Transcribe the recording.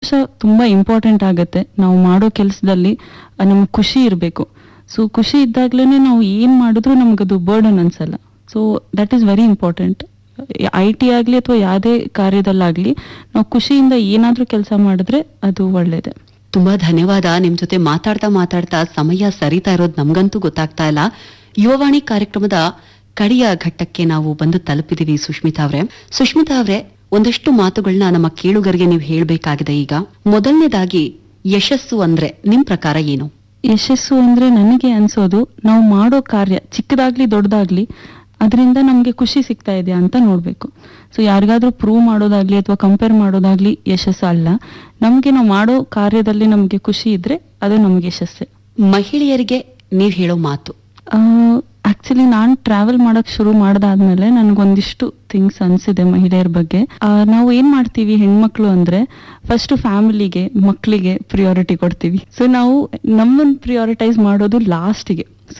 ತುಂಬಾ ಇಂಪಾರ್ಟೆಂಟ್ ಆಗುತ್ತೆ ನಾವು ಮಾಡೋ ಕೆಲಸದಲ್ಲಿ ನಮ್ಗೆ ಖುಷಿ ಇರಬೇಕು ಸೊ ಖುಷಿ ಇದ್ದಾಗ್ಲೇ ನಾವು ಏನ್ ಮಾಡಿದ್ರು ನಮ್ಗದು ಬರ್ಡನ್ ಅನ್ಸಲ್ಲ so that is very important I T ಆಗ್ಲಿ ಅಥವಾ ಯಾವುದೇ ಕಾರ್ಯದಲ್ಲಾಗ್ಲಿ ನಾವು ಖುಷಿಯಿಂದ ಏನಾದ್ರೂ ಕೆಲಸ ಮಾಡಿದ್ರೆ ಅದು ಒಳ್ಳೇದೆ ತುಂಬಾ ಧನ್ಯವಾದ ನಿಮ್ ಜೊತೆ ಮಾತಾಡ್ತಾ ಮಾತಾಡ್ತಾ ಸಮಯ ಸರಿತಾ ಇರೋದು ನಮ್ಗಂತೂ ಗೊತ್ತಾಗ್ತಾ ಇಲ್ಲ ಯುವವಾಣಿ ಕಾರ್ಯಕ್ರಮದ ಕಡೆಯ ಘಟ್ಟಕ್ಕೆ ನಾವು ಬಂದು ತಲುಪಿದೀವಿ ಸುಷ್ಮಿತಾ ಅವ್ರೆ ಸುಷ್ಮಿತಾ ಅವ್ರೆ ಒಂದಷ್ಟು ಮಾತುಗಳನ್ನ ನಮ್ಮ ಕೇಳುಗರಿಗೆ ನೀವು ಹೇಳ್ಬೇಕಾಗಿದೆ ಈಗ ಮೊದಲನೇದಾಗಿ ಯಶಸ್ಸು ಅಂದ್ರೆ ನಿಮ್ ಪ್ರಕಾರ ಏನು ಯಶಸ್ಸು ಅಂದ್ರೆ ನನಗೆ ಅನ್ಸೋದು ನಾವು ಮಾಡೋ ಕಾರ್ಯ ಚಿಕ್ಕದಾಗ್ಲಿ ದೊಡ್ಡದಾಗ್ಲಿ ಅದರಿಂದ ನಮ್ಗೆ ಖುಷಿ ಸಿಗ್ತಾ ಇದೆಯಾ ಅಂತ ನೋಡ್ಬೇಕು ಸೊ ಯಾರಿಗಾದ್ರೂ ಪ್ರೂವ್ ಮಾಡೋದಾಗ್ಲಿ ಅಥವಾ ಕಂಪೇರ್ ಮಾಡೋದಾಗ್ಲಿ ಯಶಸ್ಸು ಅಲ್ಲ ನಮ್ಗೆ ನಾವು ಮಾಡೋ ಕಾರ್ಯದಲ್ಲಿ ನಮ್ಗೆ ಖುಷಿ ಇದ್ರೆ ಅದು ನಮ್ಗೆ ಯಶಸ್ಸೇ ಮಹಿಳೆಯರಿಗೆ ನೀವ್ ಹೇಳೋ ಮಾತು ಆಕ್ಚುಲಿ ನಾನ್ ಟ್ರಾವೆಲ್ ಮಾಡಕ್ ಶುರು ಮಾಡದಾದ್ಮೇಲೆ ನನ್ಗೊಂದಿಷ್ಟು ಥಿಂಗ್ಸ್ ಅನ್ಸಿದೆ ಮಹಿಳೆಯರ ಬಗ್ಗೆ ಆ, ನಾವು ಏನ್ ಮಾಡ್ತೀವಿ ಹೆಣ್ಮಕ್ಳು ಅಂದ್ರೆ ಫಸ್ಟ್ ಫ್ಯಾಮಿಲಿಗೆ ಮಕ್ಕಳಿಗೆ ಪ್ರಿಯಾರಿಟಿ ಕೊಡ್ತೀವಿ ಸೊ ನಾವು ನಮ್ಮನ್ನ ಪ್ರಿಯಾರಿಟೈಸ್ ಮಾಡೋದು ಲಾಸ್ಟಿಗೆ